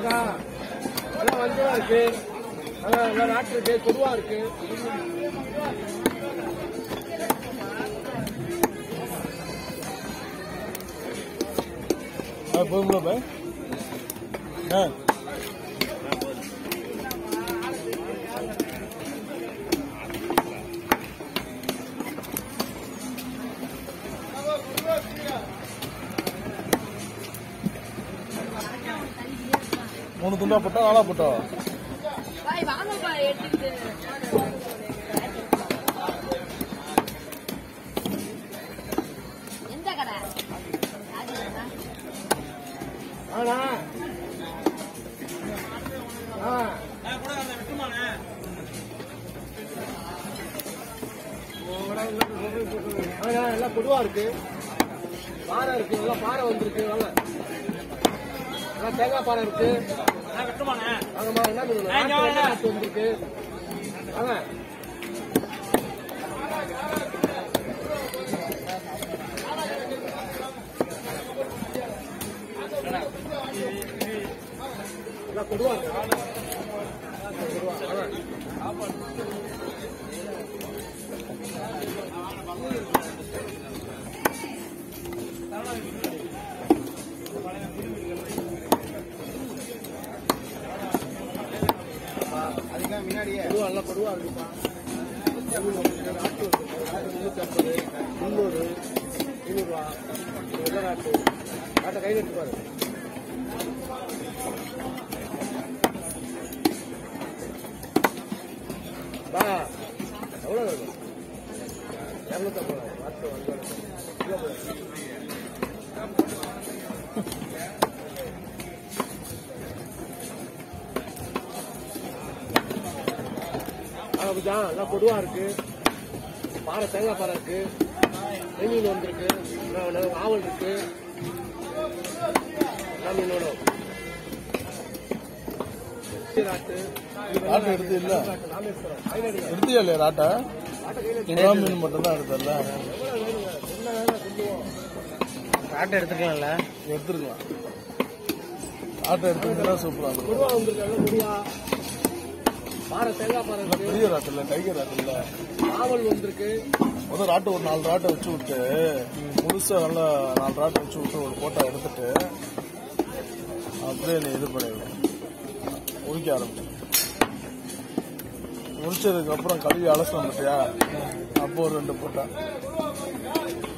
அதான் எல்லாம் வஞ்சரம் இருக்கு அதான் எல்லாம் நாட்டு இருக்கு கொடுவா இருக்கு ஆ போதுங்களா பாய் ஆ மூணு துண்டா போட்டா நாளா போட்டா பாய் வாங்கப்பா எடுத்துக்கிட்டு எந்த கடை ராஜேஷா? ஆனா ஆ ஆனா எல்லாம் கொடுவா இருக்கு பாறை இருக்கு எல்லாம் பாறை வந்திருக்கு வாங்க எல்லாம் தேங்காய் பாறை இருக்கு வாங்கம்மா என்ன மீன் வேணும்? நாட்டு வெள்ளை நாட்டு வந்திருக்கு வாங்க எல்லாம் கொடுவா இருக்கு கொடுவா வாங்க கொடுவா எல்லாம் கொடுவா இருக்குப்பா தமிழ் வந்து நாட்டு வந்து நாட்டு முந்நூற்றி ஐம்பது முந்நூறு ஐநூறுரூவா வெள்ளை நாட்டு நாட்டை கையில் எடுத்து பாரு பா எவ்வளோ வேணும் இரநூத்தம்பது ரூபா நாட்டு வந்து கிலோ போடு. அப்படிதான் எல்லாம் பொதுவா இருக்கு பாறை தேங்காய் பாறை இருக்கு நெய் மீன் வந்திருக்கு ந- ந- ஆவல் இருக்கு என்ன மீன் வேணும் நாட்டு ராட்டை எடுத்து இல்ல ராமேஸ்வரம் கையில் எடுத்தியா இல்லையா ராட்டை ஆட்டை கையில் புறா மீன் மட்டும் தான் எடுத்தல எவ்வளோ வேணுங்க என்ன வேணும் சொல்லுவோம் ஆட்டோ எடுத்துக்கலாம்ல எடுத்துருக்கலாம் ராட்டை எடுத்துருந்தா சூப்பரா இருக்கும் கொடுவா வந்திருக்காங்க கொடுவா பாறை தேங்காய் பாறை இருக்கு பெரிய ராட்டு இல்ல டைகர் ராட்டு இல்ல ஆவல் வந்திருக்கு முதல் ராட்டு ஒரு நாலு ராட்டை வச்சு விட்டு முழுசா நல்லா நாலு ராட்டை வச்சு விட்டு ஒரு போட்டோ எடுத்துட்டு அப்படியே நீ இது பண்ணிடணும் உரிக்க ஆரம்பிச்சு உரிச்சதுக்கு அப்புறம் கழுவி அலசணும் பார்த்தியா அப்போ ஒரு ரெண்டு போட்டா